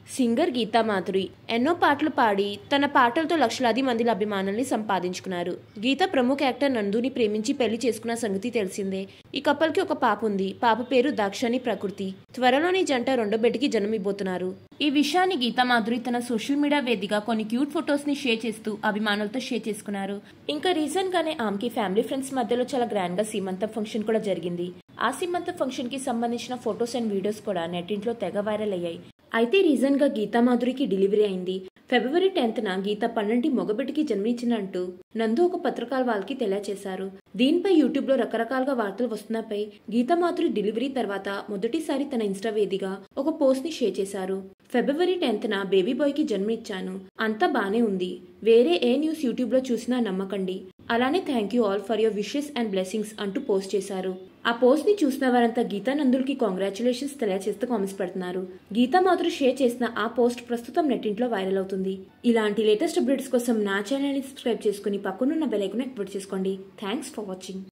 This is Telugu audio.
సింగర్ గీతా మాధురి ఎన్నో పాటలు పాడి తన పాటలతో లక్షలాది మంది అభిమానుల్ని సంపాదించుకున్నారు గీత ప్రముఖ యాక్టర్ నందుని ప్రేమించి పెళ్లి చేసుకున్న సంగతి తెలిసిందే ఈ కపల్కి ఒక పాప ఉంది పాప పేరు దాక్షాని ప్రకృతి త్వరలోని జంట రెండో బిడ్డకి జన్మిపోతున్నారు ఈ విషయాన్ని గీతా మాధురి తన సోషల్ మీడియా వేదికగా కొన్ని క్యూట్ ఫొటోస్ ని షేర్ చేస్తూ అభిమానులతో షేర్ చేసుకున్నారు ఇంకా రీసెంట్ గానే ఆమెకి ఫ్యామిలీ ఫ్రెండ్స్ మధ్యలో చాలా గ్రాండ్ గా సీమంతం ఫంక్షన్ కూడా జరిగింది ఆ సీమంతం ఫంక్షన్ కి సంబంధించిన ఫొటోస్ అండ్ వీడియోస్ కూడా నెట్టింట్లో తెగ వైరల్ అయ్యాయి అయితే రీజన్ గా గీతా మాధురికి డెలివరీ అయింది ఫిబ్రవరి టెన్త్ న గీత పన్నెంటి మగబిడ్డకి జన్మించినట్టు నందు ఒక పత్రికల వాళ్ళకి తెలియచేశారు దీనిపై యూట్యూబ్ లో రకరకాలుగా వార్తలు వస్తున్నపై గీతా మాధురి డెలివరీ తర్వాత మొదటిసారి తన ఇన్స్టా వేదిగా ఒక పోస్ట్ ని షేర్ చేశారు ఫిబ్రవరి టెన్త్ న బేబీ బాయ్ కి జన్మిచ్చాను అంతా బానే ఉంది వేరే ఏ న్యూస్ యూట్యూబ్ లో చూసినా నమ్మకండి అలానే thank you all for your wishes and blessings అంటూ పోస్ట్ చేశారు ఆ పోస్ట్ ని చూసిన వారంతా గీతా నందులకి కాంగ్రాచులేషన్స్ తెలియజేస్తూ కామెంట్స్ పెడుతున్నారు గీతా మాధురి షేర్ చేసిన ఆ పోస్ట్ ప్రస్తుతం నెట్టింట్లో వైరల్ అవుతుంది ఇలాంటి లేటెస్ట్ అప్డేట్స్ కోసం నా ఛానల్ ని సబ్స్క్రైబ్ చేసుకుని పక్కనున్న బెల్ ఐకాన్ యాక్టివేట్ చేసుకోండి థ్యాంక్స్ ఫర్ వాచింగ్